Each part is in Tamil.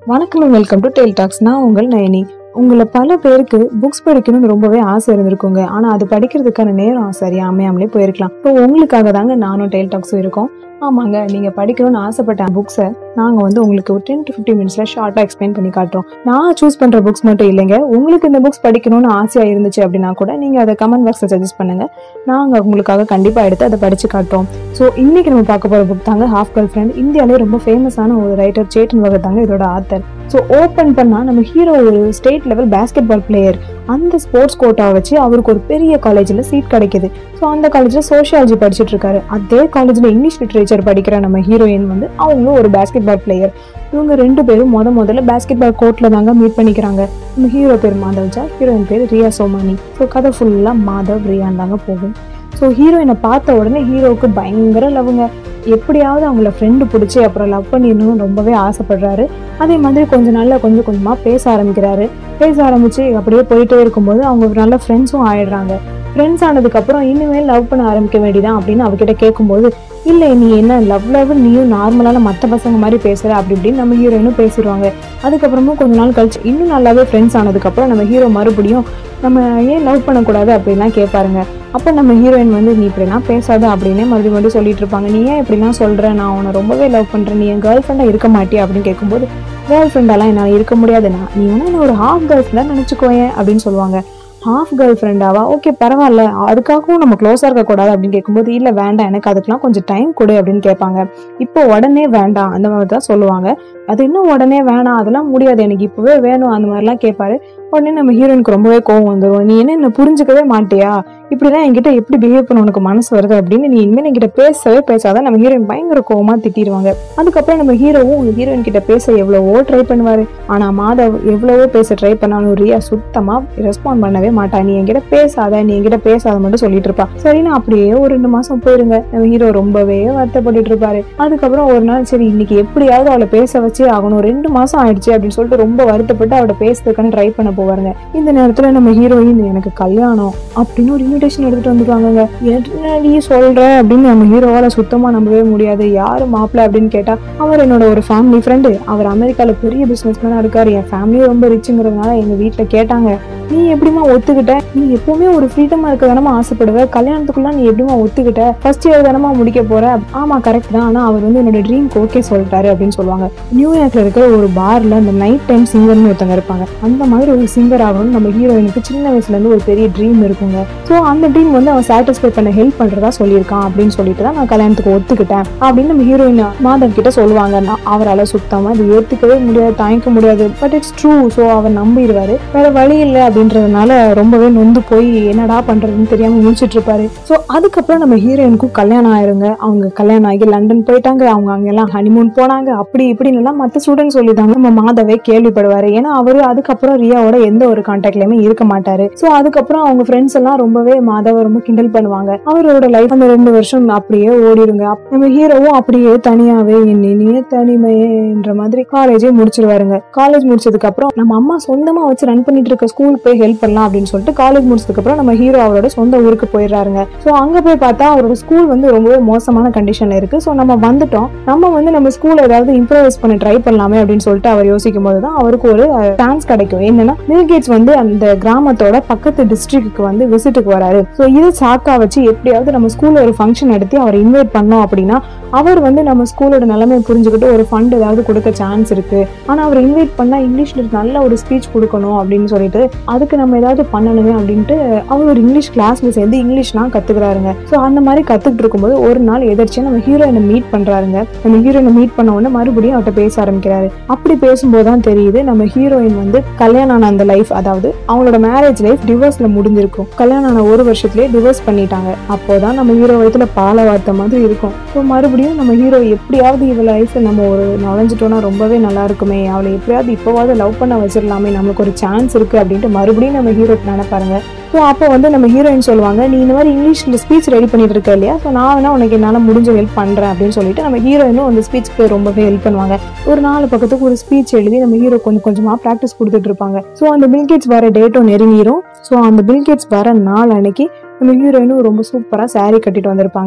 வணக்கம் வெல்கம் டு டெல் டாக்ஸ் நான் உங்கள் நயனி உங்களை பல பேருக்கு புக்ஸ் படிக்கணும்னு ரொம்பவே ஆசை இருந்திருக்குங்க ஆனா அது படிக்கிறதுக்கான நேரம் சரியா அமையாமலே போயிருக்கலாம் இப்போ உங்களுக்காக தாங்க நானும் டெல் டாக்ஸும் இருக்கோம் ஆமாங்க நீங்க படிக்கணும்னு ஆசைப்பட்ட புக்ஸை நாங்க வந்து உங்களுக்கு ஒரு டென் டு ஃபிஃப்டி மினிட்ஸ்ல ஷார்ட்டா எக்ஸ்பிளைன் பண்ணி காட்டுறோம் நான் சூஸ் பண்ற புக்ஸ் மட்டும் இல்லைங்க உங்களுக்கு இந்த புக்ஸ் படிக்கணும்னு ஆசையா இருந்துச்சு அப்படின்னா கூட நீங்க அதை கமெண்ட் பாக்ஸ்ல சஜஸ்ட் பண்ணுங்க நாங்க உங்களுக்காக கண்டிப்பா எடுத்து அதை படிச்சு காட்டுறோம் ஸோ இன்னைக்கு நம்ம பார்க்க போற புக் தாங்க ஹாஃப் கேர்ள் ஃப்ரெண்ட் இந்தியாவிலே ரொம்ப ஃபேமஸான ஒரு ரைட்டர் சேட்டன் வகை தாங்க இதோட ஆத்தர் ஸோ ஓப்பன் பண்ணா நம்ம ஹீரோ ஒரு state level basketball player அந்த ஸ்போர்ட்ஸ் கோட்டாவை வச்சு அவருக்கு ஒரு பெரிய காலேஜில் சீட் கிடைக்குது ஸோ அந்த காலேஜில் சோஷியாலஜி படிச்சுட்டு இருக்காரு அதே காலேஜில் இங்கிலீஷ் லிட்ரேச்சர் படிக்கிற நம்ம ஹீரோயின் வந்து அவங்களும் ஒரு பேஸ்கெட் பால் பிளேயர் இவங்க ரெண்டு பேரும் முத முதல்ல பேஸ்கெட் பால் கோர்ட்டில் தாங்க மீட் பண்ணிக்கிறாங்க நம்ம ஹீரோ பேர் மாதவ் ஜா ஹீரோயின் பேர் ரியா சோமானி ஸோ கதை ஃபுல்லாக மாதவ் ரியான் தாங்க போகும் ஸோ ஹீரோயினை பார்த்த உடனே ஹீரோவுக்கு பயங்கர லவ்ங்க எப்படியாவது அவங்கள ஃப்ரெண்டு பிடிச்சி அப்புறம் லவ் பண்ணிடணும்னு ரொம்பவே ஆசைப்படுறாரு அதே மாதிரி கொஞ்ச நாள்ல கொஞ்சம் கொஞ்சமாக பேச ஆரம்பிக்கிறாரு பேச ஆரம்பிச்சு அப்படியே போயிட்டே இருக்கும்போது அவங்க ஒரு நல்ல ஃப்ரெண்ட்ஸும் ஆயிடுறாங்க ஃப்ரெண்ட்ஸ் ஆனதுக்கப்புறம் இனிமேல் லவ் பண்ண ஆரம்பிக்க வேண்டியதான் அப்படின்னு அவகிட்ட கேட்கும்போது இல்லை நீ என்ன லவ் லவ் நீயும் நார்மலான மற்ற பசங்க மாதிரி பேசுற அப்படி இப்படின்னு நம்ம ஹீரோயினும் பேசிடுவாங்க அதுக்கப்புறமும் கொஞ்ச நாள் கழிச்சு இன்னும் நல்லாவே ஃப்ரெண்ட்ஸ் ஆனதுக்கப்புறம் நம்ம ஹீரோ மறுபடியும் நம்ம ஏன் லவ் பண்ணக்கூடாது அப்படின்லாம் கேட்பாருங்க அப்போ நம்ம ஹீரோயின் வந்து நீ இப்படிலாம் பேசாத அப்படின்னே மறுபடியும் மறுபடியும் சொல்லிட்டு இருப்பாங்க நீ ஏன் இப்படிலாம் சொல்ற நான் உன்னை ரொம்பவே லவ் பண்றேன் நீ என் கேர்ள் ஃப்ரெண்டாக இருக்க மாட்டியா அப்படின்னு கேட்கும்போது கேர்ள் ஃப்ரெண்டாலாம் என்னால் இருக்க முடியாது நான் நீ வேணா என்ன ஒரு ஹாஃப் கேர்ள் ஃப்ரெண்டாக நினச்சிக்கோயேன் அப்படின்னு சொல்லுவாங்க ஹாஃப் கேர்ள் ஃப்ரெண்டாவா ஓகே பரவாயில்ல அதுக்காகவும் நம்ம க்ளோஸாக இருக்கக்கூடாது அப்படின்னு கேட்கும்போது இல்லை வேண்டாம் எனக்கு அதுக்கெலாம் கொஞ்சம் டைம் கொடு அப்படின்னு கேட்பாங்க இப்போ உடனே வேண்டாம் அந்த மாதிரி தான் சொல்லுவாங்க அது இன்னும் உடனே வேணாம் அதெல்லாம் முடியாது எனக்கு இப்போவே வேணும் அந்த மாதிரிலாம் கேட்பாரு உடனே நம்ம ஹீரோயினுக்கு ரொம்பவே கோவம் வந்துடும் நீ என்ன என்ன புரிஞ்சுக்கவே மாட்டியா இப்படிதான் என்கிட்ட எப்படி பிஹேவ் பண்ண உனக்கு மனசு வருது அப்படின்னு நீ இனிமேல் என்கிட்ட பேசவே பேசாத நம்ம ஹீரோயின் பயங்கர கோவமா திட்டிடுவாங்க அதுக்கப்புறம் நம்ம ஹீரோவும் ஹீரோயின் கிட்ட பேச எவ்வளவோ ட்ரை பண்ணுவாரு ஆனா மாதவ் எவ்வளவோ பேச ட்ரை பண்ணாலும் ரியா சுத்தமா ரெஸ்பாண்ட் பண்ணவே மாட்டா நீ என்கிட்ட பேசாத நீ என்கிட்ட பேசாத மட்டும் சொல்லிட்டு இருப்பா சரின்னு அப்படியே ஒரு ரெண்டு மாசம் போயிருங்க நம்ம ஹீரோ ரொம்பவே வருத்தப்பட்டுட்டு இருப்பாரு அதுக்கப்புறம் ஒரு நாள் சரி இன்னைக்கு எப்படியாவது அவளை பேச வச்சே ஆகணும் ரெண்டு மாசம் ஆயிடுச்சு அப்படின்னு சொல்லிட்டு ரொம்ப வருத்தப்பட்டு அவளை பேசுறதுக்கான ட்ரை பண்ண போவாருங்க இந்த நேரத்துல நம்ம ஹீரோயின் எனக்கு கல்யாணம் அப்படின்னு ஒரு இன்விடேஷன் எடுத்துட்டு வந்துருவாங்கங்க என்ன நீ சொல்ற அப்படின்னு நம்ம ஹீரோவால சுத்தமா நம்பவே முடியாது யாரு மாப்பிள்ள அப்படின்னு கேட்டா அவர் என்னோட ஒரு ஃபேமிலி ஃப்ரெண்டு அவர் அமெரிக்கால பெரிய பிசினஸ் மேனா இருக்காரு என் ஃபேமிலியும் ரொம்ப ரிச்சுங்கிறதுனால எங்க வீட்டுல கேட்டாங்க நீ எப்படிமா ஒத்துக்கிட்ட நீ எப்பவுமே ஒரு ஃப்ரீடமா இருக்க தானமா ஆசைப்படுவ கல்யாணத்துக்குள்ள நீ எப்படிமா ஒத்துக்கிட்ட ஃபர்ஸ்ட் இயர் தானமா முடிக்க போற ஆமா கரெக்ட் தான் ஆனா அவர் வந்து என்னோட ட்ரீம்க்கு ஓகே சொல்லிட்டாரு அப்படின்னு சொல்லுவாங்க நியூயார்க்ல இருக்கிற ஒரு பார்ல அந்த நைட் டைம் சிங்கர்னு ஒருத்தங்க இருப்பாங்க அந்த மாதிரி ஒரு சிங்கர் ஆகணும்னு நம்ம ஹீரோயினுக்கு சின்ன வயசுல இருந்து ஒரு பெரிய ட்ரீம் இருக்குங்க ஸோ அந்த ட்ரீம் வந்து அவன் சாட்டிஸ்ஃபை பண்ண ஹெல்ப் பண்றதா சொல்லியிருக்கான் அப்படின்னு சொல்லிட்டு தான் நான் கல்யாணத்துக்கு ஒத்துக்கிட்டேன் அப்படின்னு நம்ம ஹீரோயின் மாதவ் கிட்ட சொல்லுவாங்க நான் அவரால் சுத்தமா இது ஏத்துக்கவே முடியாது தாங்கிக்க முடியாது பட் இட்ஸ் ட்ரூ ஸோ அவர் நம்பிடுவாரு வேற வழி இல்லை அப்படின்றதுனால ரொம்பவே நொந்து போய் என்னடா பண்றதுன்னு தெரியாம முடிச்சிட்டு இருப்பாரு ஸோ அதுக்கப்புறம் நம்ம ஹீரோயினுக்கும் கல்யாணம் ஆயிருங்க அவங்க கல்யாணம் ஆகி லண்டன் போயிட்டாங்க அவங்க அங்கெல்லாம் ஹனிமூன் போனாங்க அப்படி இப்படின்னு எல்லாம் மற்ற ஸ்டூடெண்ட் சொல்லிட்டாங்க நம்ம மாதவே கேள்விப்படுவாரு ஏன்னா அவரு அதுக்கப்புறம் ரியாவோட எந்த ஒரு கான்டாக்ட்லயுமே இருக்க மாட்டாரு ஸோ அதுக்கப்புறம் அவங்க ஃப்ரெண்ட்ஸ் எல்லாம் ரொம்பவே மாதவ ரொம்ப கிண்டல் பண்ணுவாங்க அவரோட லைஃப் அந்த ரெண்டு வருஷம் அப்படியே ஓடிடுங்க அப்~ நம்ம ஹீரோவும் அப்படியே தனியாவே என் இனிய தனிமையேன்ற மாதிரி காலேஜே முடிச்சிருவாருங்க காலேஜ் முடிச்சதுக்கு அப்புறம் நம்ம அம்மா சொந்தமா வச்சு ரன் பண்ணிட்டு இருக்க ஸ்கூலுக்கு போய் ஹெல்ப் பண்ணலாம் அப்படின்னு சொல்லிட்டு காலேஜ் முடிச்சதுக்கு அப்புறம் நம்ம ஹீரோ அவரோட சொந்த ஊருக்கு போயிடுறாருங்க ஸோ அங்க போய் பார்த்தா அவரோட ஸ்கூல் வந்து ரொம்பவே மோசமான கண்டிஷன்ல இருக்கு ஸோ நம்ம வந்துட்டோம் நம்ம வந்து நம்ம ஸ்கூல் ஏதாவது இம்ப்ரவைஸ் பண்ண ட்ரை பண்ணலாமே அப்படின்னு சொல்லிட்டு அவர் யோசிக்கும் போது தான் அவருக்கு ஒரு சான்ஸ் கிடைக்கும் என்னன்னா மில்கேட்ஸ் வந்து அந்த கிராமத்தோட பக்கத்து டிஸ்ட்ரிக்ட்க்கு வந்து விசிட்டுக்கு வராரு ஸோ இது சாக்கா வச்சு எப்படியாவது நம்ம ஸ்கூல்ல ஒரு ஃபங்க்ஷன் நடத்தி அவரை இன்வைட் பண்ணோம் அப்படின்னா அவர் வந்து நம்ம ஸ்கூலோட நிலைமையை புரிஞ்சுக்கிட்டு ஒரு ஃபண்ட் ஏதாவது கொடுக்க சான்ஸ் இருக்கு ஆனா அவர் இன்வைட் பண்ணா இங்கிலீஷ்ல நல்ல ஒரு ஸ்பீச் கொடுக்கணும் அப்படின்னு சொல்லிட்டு அதுக்கு நம்ம ஏதாவது பண்ணணுமே அப்படின்ட்டு அவர் ஒரு இங்கிலீஷ் கிளாஸ்ல சேர்ந்து இங்கிலீஷ்லாம் கத்துக்கிறாருங்க ஸோ அந்த மாதிரி கத்துக்கிட்டு இருக்கும்போது ஒரு நாள் எதிர்ச்சியா நம்ம ஹீரோயினை மீட் பண்றாருங்க நம்ம ஹீரோயினை மீட் பண்ண உடனே மறுபடியும் அவர்கிட்ட பேச ஆரம்பிக்கிறாரு அப்படி பேசும்போது தான் தெரியுது நம்ம ஹீரோயின் வந்து கல்யாணம் ஆன அந்த லைஃப் அதாவது அவங்களோட மேரேஜ் லைஃப் டிவோர்ஸ்ல முடிஞ்சிருக்கும் கல்யாணம் ஆன ஒரு வருஷத்துலயே டிவோர்ஸ் பண்ணிட்டாங்க அப்போதான் நம்ம ஹீரோ வயத்துல பால வார்த்த மாதிரி இருக்கும் ஸோ மறுபடியும் நம்ம ஹீரோ எப்படியாவது இவ லைஃப்ல நம்ம ஒரு நுழைஞ்சிட்டோம்னா ரொம்பவே நல்லா இருக்குமே அவளை எப்படியாவது இப்போவாவது லவ் பண்ண வச்சிடலாமே நமக்கு ஒரு சான்ஸ் இருக்கு அப்படின்ட்டு மறுபடியும் நம்ம ஹீரோ நினைப்பாருங்க ஸோ அப்போ வந்து நம்ம ஹீரோயின் சொல்லுவாங்க நீ இந்த மாதிரி இங்கிலீஷ்ல ஸ்பீச் ரெடி பண்ணிட்டு இருக்க இல்லையா ஸோ நான் வேணா உனக்கு என்னால் முடிஞ்ச ஹெல்ப் பண்றேன் அப்படின்னு சொல்லிட்டு நம்ம ஹீரோயினும் அந்த ஸ்பீச்சுக்கு ரொம்பவே ஹெல்ப் பண்ணுவாங்க ஒரு நாலு பக்கத்துக்கு ஒரு ஸ்பீச் எழுதி நம்ம ஹீரோ கொஞ்சம் கொஞ்சமா ப்ராக்டிஸ் கொடுத்துட்டு இருப்பாங்க ஸோ அந்த பில்கேட்ஸ் வர டேட்டும் நெருங்கிரும் ஸோ அந்த பில்கேட்ஸ் வர நாள் அன்னைக்கு நம்ம ஹீரோயினும் ரொம்ப சூப்பராக saree கட்டிட்டு வந்திருப்பாங்க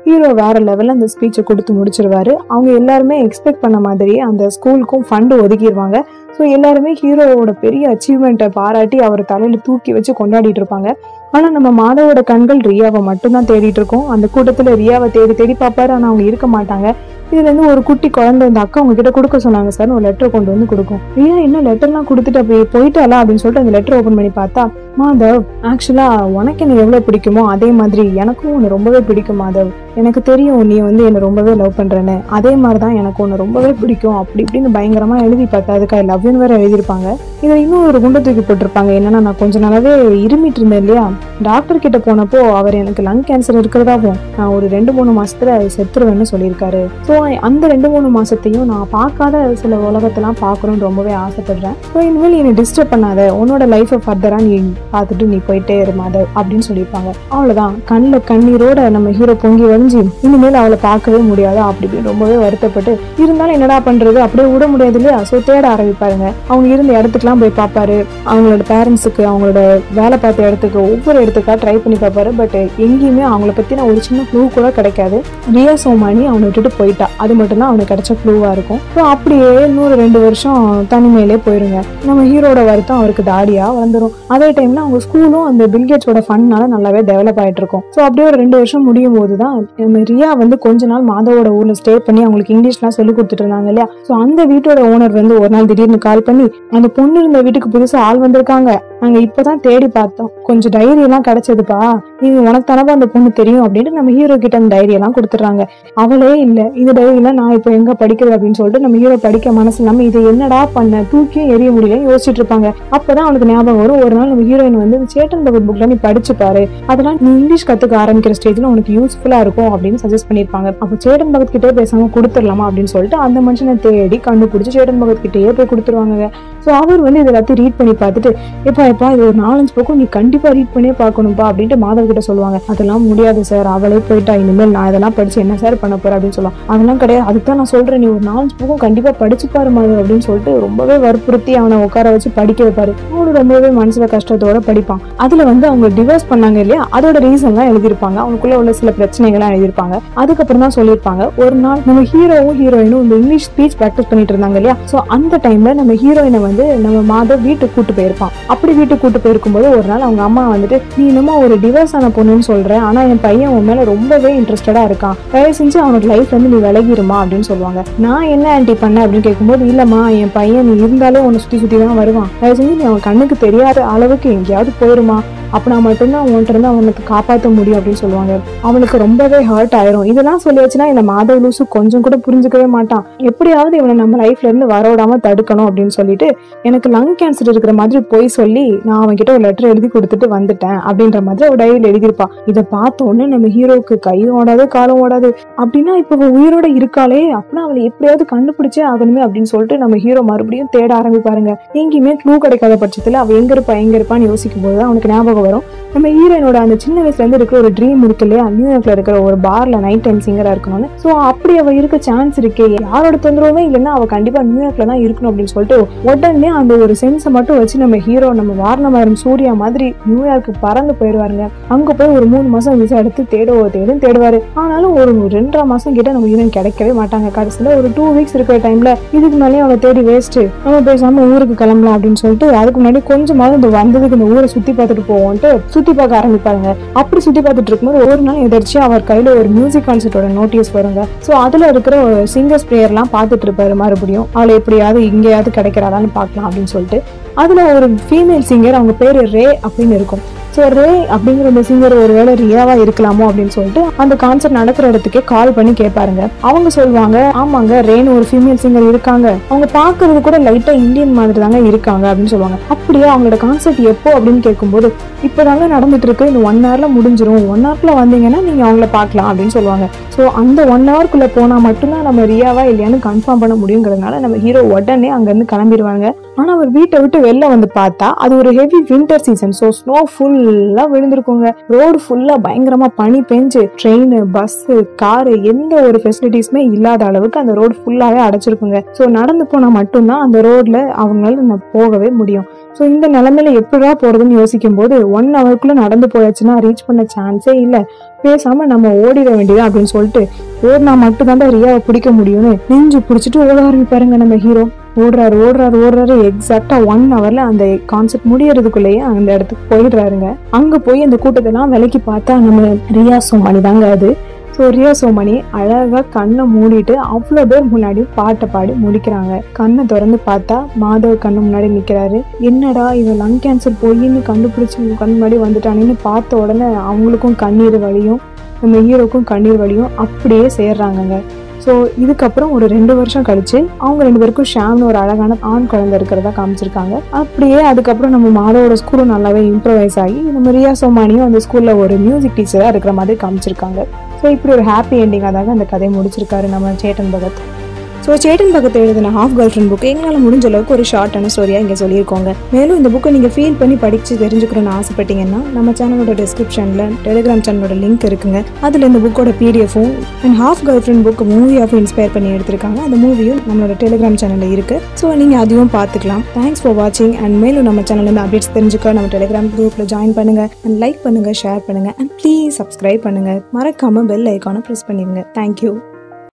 ஹீரோ வேற லெவல்ல அந்த ஸ்பீச்சை கொடுத்து முடிச்சிருவாரு அவங்க எல்லாருமே எக்ஸ்பெக்ட் பண்ண மாதிரியே அந்த ஸ்கூலுக்கும் ஃபண்டு ஒதுக்கிடுவாங்க ஸோ எல்லாருமே ஹீரோவோட பெரிய அச்சீவ்மெண்ட்டை பாராட்டி அவர் தலையில தூக்கி வச்சு கொண்டாடிட்டு இருப்பாங்க ஆனா நம்ம மாதவோட கண்கள் ரியாவை மட்டும்தான் தேடிட்டு இருக்கோம் அந்த கூட்டத்துல ரியாவை தேடி தேடி பார்ப்பாரு ஆனா அவங்க இருக்க மாட்டாங்க இதுல இருந்து ஒரு குட்டி குழந்தை இந்த அக்கா உங்ககிட்ட கொடுக்க சொன்னாங்க சார் ஒரு லெட்டர் கொண்டு வந்து கொடுக்கும் ரியா என்ன லெட்டர்லாம் கொடுத்துட்டு அப்படி போயிட்டாளா அப்படின்னு சொல்லிட்டு அந்த லெட்டர் ஓபன் பண்ணி பார்த்தா மாதவ் ஆக்சுவலா உனக்கு என்ன எவ்வளவு பிடிக்குமோ அதே மாதிரி எனக்கும் உன்னை ரொம்பவே பிடிக்கும் மாதவ் எனக்கு தெரியும் நீ வந்து என்னை ரொம்பவே லவ் பண்றேன்னு அதே மாதிரி தான் எனக்கு உன்னை ரொம்பவே பிடிக்கும் அப்படி இப்படின்னு பயங்கரமா எழுதி பார்த்தா அதுக்கு ஐ லவ்னு வேற எழுதியிருப்பாங்க இதுல இன்னும் ஒரு குண்டை தூக்கி போட்டிருப்பாங்க என்னன்னா நான் கொஞ்ச நாளாவே இருமிட்டு இருந்தேன் இல்லையா டாக்டர் கிட்ட போனப்போ அவர் எனக்கு லங் கேன்சர் இருக்கிறதாவும் நான் ஒரு ரெண்டு மூணு மாசத்துல செத்துருவேன்னு சொல்லியிருக்காரு ஸோ அந்த ரெண்டு மூணு மாசத்தையும் நான் பார்க்காத சில உலகத்தெல்லாம் பார்க்கணும்னு ரொம்பவே ஆசைப்படுறேன் ஸோ இனிமேல் என்னை டிஸ்டர்ப் பண்ணாத உன்னோட லைஃபை ஃபர்தரா நீ பார்த்துட்டு நீ போயிட்டே இருமாத அப்படின்னு சொல்லியிருப்பாங்க அவ்வளவுதான் கண்ணில் கண்ணீரோட நம்ம ஹீரோ பொங்கி வழிஞ்சு இனிமேல் அவளை பார்க்கவே முடியாது அப்படி இப்படின்னு ரொம்பவே வருத்தப்பட்டு இருந்தாலும் என்னடா பண்றது அப்படியே விட முடியாது இல்லையா ஸோ தேட ஆரம்பிப்பாருங்க அவங்க இருந்த இடத்துக்குலாம் போய் பார்ப்பாரு அவங்களோட பேரண்ட்ஸுக்கு அவங்களோட வேலை பார்த்த இடத்துக்கு ஒவ்வொரு இடத்துக்கா ட்ரை பண்ணி பார்ப்பாரு பட் எங்கேயுமே அவங்கள பத்தின ஒரு சின்ன க்ளூ கூட கிடைக்காது ரியா சோமானி அவனை விட்டுட்டு போயிட்டா அது மட்டும்தான் அவனுக்கு கிடைச்ச க்ளூவா இருக்கும் ஸோ அப்படியே இன்னொரு ரெண்டு வருஷம் தனிமையிலே போயிருங்க நம்ம ஹீரோட வருத்தம் அவருக்கு தாடியா வந்துடும் அதே டைம்ல அவங்க ஸ்கூலும் அந்த பில்கேட்ஸோட ஃபண்ட்னால நல்லாவே டெவலப் ஆயிட்டு இருக்கும் ஸோ அப்படியே ஒரு ரெண்டு வருஷம் முடியும் போது தான் நம்ம ரியா வந்து கொஞ்ச நாள் மாதவோட ஊர்ல ஸ்டே பண்ணி அவங்களுக்கு இங்கிலீஷ்லாம் சொல்லி கொடுத்துட்டு இருந்தாங்க இல்லையா ஸோ அந்த வீட்டோட ஓனர் வந்து ஒரு நாள் திடீர்னு கால் பண்ணி அந்த பொண்ணு இருந்த வீட்டுக்கு புதுசா ஆள் வந்திருக்காங்க நாங்க இப்பதான் தேடி பார்த்தோம் கொஞ்சம் டைரி எல்லாம் கிடைச்சதுப்பா நீங்க உனக்கு தானப்பா அந்த பொண்ணு தெரியும் அப்படின்ட்டு நம்ம ஹீரோ கிட்ட அந்த டைரி எல்லாம் கொடுத்துட்றாங்க அவளே இல்ல இந்த டைரியில நான் இப்போ எங்க படிக்கிறது அப்படின்னு சொல்லிட்டு நம்ம ஹீரோ படிக்க மனசு இல்லாம இது என்னடா பண்ண தூக்கியும் எரிய முடியலன்னு யோசிச்சுட்டு இருப்பாங்க அப்பதான் அவனுக்கு ஞாபகம் வரும் ஒரு நாள் நம்ம ஹீரோயின் வந்து இந்த சேட்டன் பகத் புக்ல நீ படிச்சு பாரு அதெல்லாம் நீ இங்கிலீஷ் கத்துக்க ஆரம்பிக்கிற ஸ்டேஜ்ல உனக்கு யூஸ்ஃபுல்லா இருக்கும் அப்படின்னு சஜஸ்ட் பண்ணிருப்பாங்க அப்போ சேட்டன் பகத் கிட்டே பேசாம கொடுத்துடலாமா அப்படின்னு சொல்லிட்டு அந்த மனுஷனை தேடி கண்டுபிடிச்சு சேட்டன் பகத் கிட்டேயே போய் கொடுத்துருவாங்க ஸோ அவர் வந்து இது எல்லாத்தையும் ரீட் பண்ணி பார்த்துட்டு எப்பா எப்பா இது ஒரு நாலஞ்சு பக்கம் நீ கண்டிப்பா ரீட் பண்ணியே பார்க்கணும்ப்பா அப்படின்ட்டு மாதவ் கிட்ட சொல்லுவாங்க அதெல்லாம் முடியாது சார் அவளே போயிட்டா இனிமேல் நான் இதெல்லாம் படிச்சு என்ன சார் பண்ண போறேன் அப்படின்னு சொல்லுவாங்க அதெல்லாம் கிடையாது அதுக்கு தான் நான் சொல்றேன் நீ ஒரு நாலஞ்சு பக்கம் கண்டிப்பா படிச்சு பாரு மாதவ் அப்படின்னு சொல்லிட்டு ரொம்பவே வற்புறுத்தி அவனை உட்கார வச்சு படிக்க வைப்பாரு அவனு ரொம்பவே மனசுல கஷ்டத்தோட படிப்பான் அதுல வந்து அவங்க டிவோர்ஸ் பண்ணாங்க இல்லையா அதோட ரீசன்லாம் எழுதியிருப்பாங்க அவங்களுக்குள்ள உள்ள சில பிரச்சனைகள்லாம் எழுதியிருப்பாங்க அதுக்கப்புறம் தான் சொல்லியிருப்பாங்க ஒரு நாள் நம்ம ஹீரோவும் ஹீரோயினும் இந்த இங்கிலீஷ் ஸ்பீச் ப்ராக்டிஸ் பண்ணிட்டு இருந்தாங்க இல்லையா ஸோ அந்த டைம்ல நம்ம ஹீரோயினை வந்து நம்ம மாதவ் வீட்டுக்கு கூட்டு போயிருப்பான் அப்படி வீட்டுக்கு கூட்டு போயிருக்கும்போது ஒரு நாள் அவங்க அம்மா வந்துட்டு நீ என்னமோ ஒரு டிவோர்ஸ் ஆன பொண்ணுன்னு சொல்ற ஆனா என் பையன் உன் மேல ரொம்பவே இன்ட்ரெஸ்டடா இருக்கான் தயவு செஞ்சு அவனோட லைஃப் வந்து நீ விலகிருமா அப்படின்னு சொல்லுவாங்க நான் என்ன ஆன்டி பண்ண அப்படின்னு கேட்கும்போது இல்லம்மா என் பையன் நீ இருந்தாலே உன்னை சுத்தி சுத்தி தான் வருவான் தயவு செஞ்சு நீ அவன் கண்ணுக்கு தெரியாத அளவுக்கு எங்கேயாவது போயிருமா அப்பனா மட்டும்தான் உன்கிட்ட இருந்து அவனுக்கு காப்பாற்ற முடியும் அப்படின்னு சொல்லுவாங்க அவனுக்கு ரொம்பவே ஹர்ட் ஆயிரும் இதெல்லாம் சொல்லியாச்சுன்னா இந்த மாதவ லூசு கொஞ்சம் கூட புரிஞ்சுக்கவே மாட்டான் எப்படியாவது இவனை நம்ம லைஃப்ல இருந்து வர விடாம தடுக்கணும் அப்படின்னு சொல்லிட்டு எனக்கு லங் கேன்சர் இருக்கிற மாதிரி போய் சொல்லி நான் அவன்கிட்ட ஒரு லெட்டர் எழுதி கொடுத்துட்டு வந்துட்டேன் அப்படின்ற மாதிரி ஒரு டைரியில் எழுதியிருப்பான் இதை பார்த்த உடனே நம்ம ஹீரோவுக்கு கையும் ஓடாது காலம் ஓடாது அப்படின்னா இப்போ அவ உயிரோட இருக்காளே அப்படின்னா அவளை எப்படியாவது கண்டுபிடிச்சே ஆகணுமே அப்படின்னு சொல்லிட்டு நம்ம ஹீரோ மறுபடியும் தேட ஆரம்பிப்பாருங்க எங்கேயுமே க்ளூ கிடைக்காத பட்சத்துல அவ எங்க இருப்பா எங்க இருப்பான்னு யோசிக்கும் போது தான் அவனுக்கு ஞாபகம் வரும் நம்ம ஹீரோயினோட அந்த சின்ன வயசுல இருந்து இருக்கிற ஒரு ட்ரீம் இருக்கு இல்லையா நியூயார்க்ல இருக்கிற ஒரு பார்ல நைட் டைம் சிங்கரா இருக்கணும்னு ஸோ அப்படி அவ இருக்க சான்ஸ் இருக்கே யாரோட தொந்தரவுமே இல்லைன்னா அவ கண்டிப்பா நியூயார்க்ல தான் இருக்கணும் அப்படின்னு சொல்லிட்டு உடனே அந்த ஒரு சென்ஸை மட்டும் வச்சு நம்ம ஹீரோ நம்ம வாரணமாயிரம் சூர்யா மாதிரி நியூயார்க்கு பறந்து போயிடுவாருங்க அங்க போய் ஒரு மூணு மாசம் விசா எடுத்து தேடுவோ தேடும் தேடுவாரு ஆனாலும் ஒரு ரெண்டரை மாசம் கிட்ட நம்ம ஹீரோயின் கிடைக்கவே மாட்டாங்க கடைசியில ஒரு டூ வீக்ஸ் இருக்கிற டைம்ல இதுக்கு மேலேயும் அவளை தேடி வேஸ்ட் நம்ம பேசாம ஊருக்கு கிளம்பலாம் அப்படின்னு சொல்லிட்டு அதுக்கு முன்னாடி கொஞ்சமாவது இந்த வந்ததுக்கு இந்த ஊரை சுத்தி பார்த்துட்டு போவோம்ட்டு சுத்தி பார்க்க ஆரம்பிப்பாங்க அப்படி சுத்தி பார்த்துட்டு இருக்கும்போது ஒரு நாள் எதிர்ச்சியா அவர் கையில ஒரு மியூசிக் கான்சர்ட்டோட நோட்டீஸ் வருங்க ஸோ அதுல இருக்கிற சிங்கர்ஸ் ப்ரேயர்லாம் பார்த்துட்டு இருப்பாரு மறுபடியும் அவளை எப்படியாவது இங்கேயாவது கிடைக்கிறாளான்னு பார்க்கலாம் அப்படின்னு சொல்லிட்டு அதுல ஒரு ஃபீமேல் சிங்கர் அவங்க பேரு ரே அப்படின்னு இருக்கும் ஸோ ரே அப்படிங்கிற இந்த சிங்கர் ஒருவேளை ரியாவா இருக்கலாமோ அப்படின்னு சொல்லிட்டு அந்த கான்சர்ட் நடக்கிற இடத்துக்கே கால் பண்ணி கேட்பாருங்க அவங்க சொல்லுவாங்க ஆமாங்க ரேன்னு ஒரு ஃபீமேல் சிங்கர் இருக்காங்க அவங்க பார்க்கறது கூட லைட்டா இந்தியன் மாதிரி தாங்க இருக்காங்க அப்படின்னு சொல்லுவாங்க அப்படியே அவங்களோட கான்சர்ட் எப்போ அப்படின்னு கேட்கும்போது இப்போதாங்க நடந்துட்டு இருக்கு இந்த ஒன் ஹவர்ல முடிஞ்சிரும் ஒன் ஹவர்ல வந்தீங்கன்னா நீங்க அவங்கள பார்க்கலாம் அப்படின்னு சொல்லுவாங்க ஸோ அந்த ஒன் ஹவர்க்குள்ள போனா மட்டும்தான் நம்ம ரியாவா இல்லையான்னு கன்ஃபார்ம் பண்ண முடியுங்கிறதுனால நம்ம ஹீரோ உடனே அங்கிருந்து கிளம்பிடுவாங்க ஆனா அவர் வீட்டை விட்டு வெளில வந்து பார்த்தா அது ஒரு heavy winter season so snow ஃபுல்லா விழுந்திருக்குங்க ரோடு ஃபுல்லா பயங்கரமா பனி பெஞ்சு ட்ரெயின் பஸ் காரு எந்த ஒரு ஃபெசிலிட்டிஸுமே இல்லாத அளவுக்கு அந்த ரோடு ஃபுல்லாவே அடைச்சிருக்குங்க ஸோ நடந்து போனா மட்டும்தான் அந்த ரோட்ல அவங்களால நான் போகவே முடியும் ஸோ இந்த நிலைமையில எப்படிடா போறதுன்னு யோசிக்கும் போது ஒன் ஹவருக்குள்ள நடந்து போயாச்சுன்னா ரீச் பண்ண சான்ஸே இல்லை பேசாம நம்ம ஓடிட வேண்டியது அப்படின்னு சொல்லிட்டு ஓடினா மட்டும் தான் ரியாவை பிடிக்க முடியும்னு நெஞ்சு பிடிச்சிட்டு ஓட ஆரம்பிப்பாருங்க நம்ம ஹீரோ ஓடுறாரு ஓடுறாரு ஓடுறாரு எக்ஸாக்டா ஒன் ஹவர்ல அந்த கான்செப்ட் முடியறதுக்குள்ளேயே அந்த இடத்துக்கு போயிடுறாருங்க அங்க போய் அந்த கூட்டத்தெல்லாம் விலைக்கு பார்த்தா நம்ம ரியா சோமானி தாங்க அது ஸோ ரியா சோமணி அழகா கண்ணை மூடிட்டு அவ்வளோ பேர் முன்னாடி பாட்டை பாடி முடிக்கிறாங்க கண்ணை திறந்து பார்த்தா மாதவ் கண்ணு முன்னாடி நிற்கிறாரு என்னடா இவன் லங் கேன்சர் போயின்னு கண்டுபிடிச்சி இவன் கண் முன்னாடி வந்துட்டானேன்னு பார்த்த உடனே அவங்களுக்கும் கண்ணீர் வலியும் நம்ம ஹீரோக்கும் கண்ணீர் வலியும் அப்படியே சேர்றாங்கங்க ஸோ இதுக்கப்புறம் ஒரு ரெண்டு வருஷம் கழிச்சு அவங்க ரெண்டு பேருக்கும் ஷாம்னு ஒரு அழகான ஆண் குழந்தை இருக்கிறதா காமிச்சிருக்காங்க அப்படியே அதுக்கப்புறம் நம்ம மாதவோட ஸ்கூலும் நல்லாவே இம்ப்ரவைஸ் ஆகி நம்ம ரியா சோமானியும் அந்த ஸ்கூல்ல ஒரு மியூசிக் டீச்சராக இருக்கிற மாதிரி காமிச்சிருக்காங்க ஸோ இப்படி ஒரு ஹாப்பி எண்டிங்காக தாங்க அந்த கதையை முடிச்சிருக்காரு நம்ம சேட்டன் பகத் ஸோ சேட்டன் பகத் எழுதின ஹாஃப் கேர்ள் ஃப்ரெண்ட் புக் எங்களால் முடிஞ்ச அளவுக்கு ஒரு ஷார்ட்டான ஸ்டோரியாக இங்கே சொல்லியிருக்கோங்க மேலும் இந்த புக்கை நீங்கள் ஃபீல் பண்ணி படித்து தெரிஞ்சுக்கணும்னு ஆசைப்பட்டீங்கன்னா நம்ம சேனலோட டிஸ்கிரிப்ஷனில் டெலிகிராம் சேனலோட லிங்க் இருக்குங்க அதில் இந்த புக்கோட பிடிஎஃபும் and half girlfriend book மூவியாகவும் இன்ஸ்பயர் பண்ணி எடுத்திருக்காங்க அந்த மூவியும் நம்மளோட டெலிகிராம் சேனலில் இருக்குது ஸோ நீங்கள் அதையும் பார்த்துக்கலாம் தேங்க்ஸ் ஃபார் வாட்சிங் அண்ட் மேலும் நம்ம சேனல்லேருந்து அப்டேட்ஸ் தெரிஞ்சுக்க நம்ம டெலிகிராம் குரூப்பில் ஜாயின் பண்ணுங்கள் அண்ட் லைக் பண்ணுங்கள் ஷேர் பண்ணுங்கள் அண்ட் ப்ளீஸ் சப்ஸ்கிரைப் பண்ணுங்கள் மறக்காமல் பெல் ஐக்கானை ப்ரெஸ் பண்ணிடுங்க தேங்க்யூ